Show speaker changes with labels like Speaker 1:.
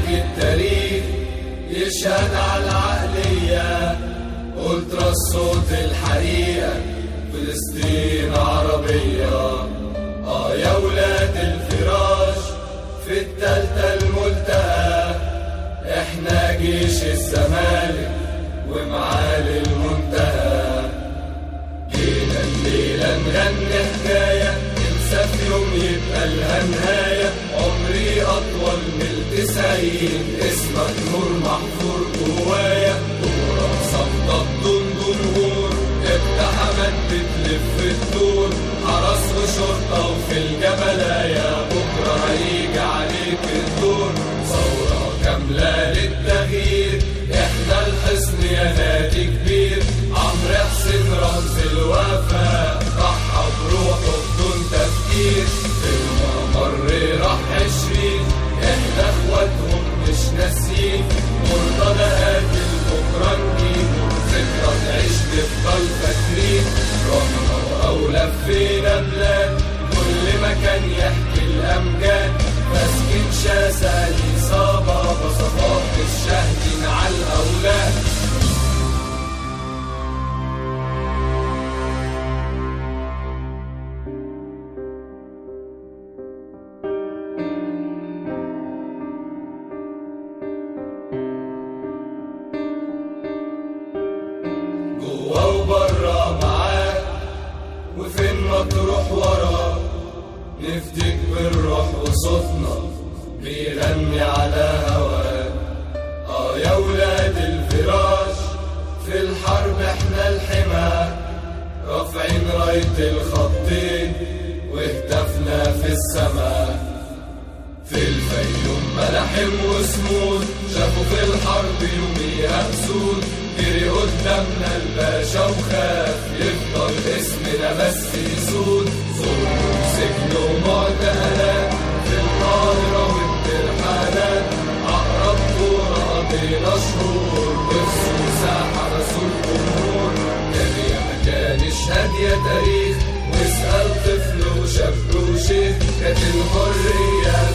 Speaker 1: التاريخ يشهد على العقلية ألترا الصوت الحقيقة فلسطين عربية آه يا ولاد الفراش في التالتة الملتقى احنا جيش الزمالك ومعالي المنتهى جينا الليلة نغني حكاية ننسى في يوم يبقى لها نهاية عمري أطول من التسعين اسمك نور محفور جوايا كورة صفطة بدون جمهور اقتحمت بتلف الدور حرس وشرطة وفي الجبلايا بكرة هيجي عليك الدور ثورة كاملة للتغيير احنا الحصن يا نادي كبير عمرو حسين رمز الوفاء ضحى بروحه بدون تفكير الممر راح عشرين احنا اخواتهم مش ناسيين مرتضى قاتل بكره نجيبه ذكرى تعيش نفضل فاكرين رحنا او لفينا بلاد كل مكان يحكي الامجاد ماسكين شاسة الإصابة بصفات الشهد على الأولاد جوا وبرا معاك وفين ما تروح وراه نفتك بالروح وصوتنا بيغني على هواك اه يا ولاد الفراش في الحرب احنا الحمى رافعين راية الخطين وهتفنا في السماء في الفيوم ملاحم وسمود شافوا في الحرب يوميها اسود جري قدامنا الباشا وخاف يفضل اسمنا بس يسود ظلم وسجن ومعتقلات في القاهرة والترحالات أقرب كورة قضينا شهور وفي ساحة رسول الجمهور كان يا مكان اشهد يا تاريخ واسأل طفل وشاب وشيخ كانت الحرية